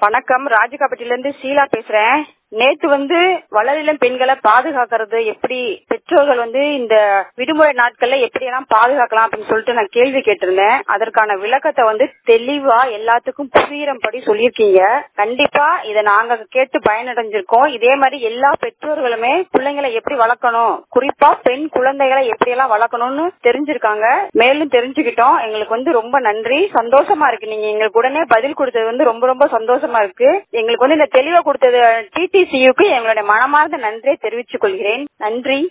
வணக்கம் ராஜகாப்பட்டில இருந்து ஷீலா பேசுறேன் நேத்து வந்து வளரிளம் பெண்களை பாதுகாக்கிறது எப்படி பெற்றோர்கள் வந்து இந்த விடுமுறை நாட்கள்ல எப்படி எல்லாம் பாதுகாக்கலாம் அப்படின்னு சொல்லிட்டு நான் கேள்வி கேட்டிருந்தேன் அதற்கான விளக்கத்தை வந்து தெளிவா எல்லாத்துக்கும் புரியுறபடி சொல்லியிருக்கீங்க கண்டிப்பா இதை நாங்க கேட்டு பயனடைஞ்சிருக்கோம் இதே மாதிரி எல்லா பெற்றோர்களுமே பிள்ளைங்களை எப்படி வளர்க்கணும் குறிப்பா பெண் குழந்தைகளை எப்படி எல்லாம் வளர்க்கணும்னு தெரிஞ்சிருக்காங்க மேலும் தெரிஞ்சுக்கிட்டோம் எங்களுக்கு வந்து ரொம்ப நன்றி சந்தோஷமா இருக்கு நீங்க எங்களுக்கு உடனே பதில் கொடுத்தது வந்து ரொம்ப ரொம்ப சந்தோஷமா இருக்கு எங்களுக்கு வந்து இந்த தெளிவை கொடுத்தது டிடிசியுக்கு எங்களுடைய மனமார்ந்த நன்றியை தெரிவித்துக் கொள்கிறேன் நன்றி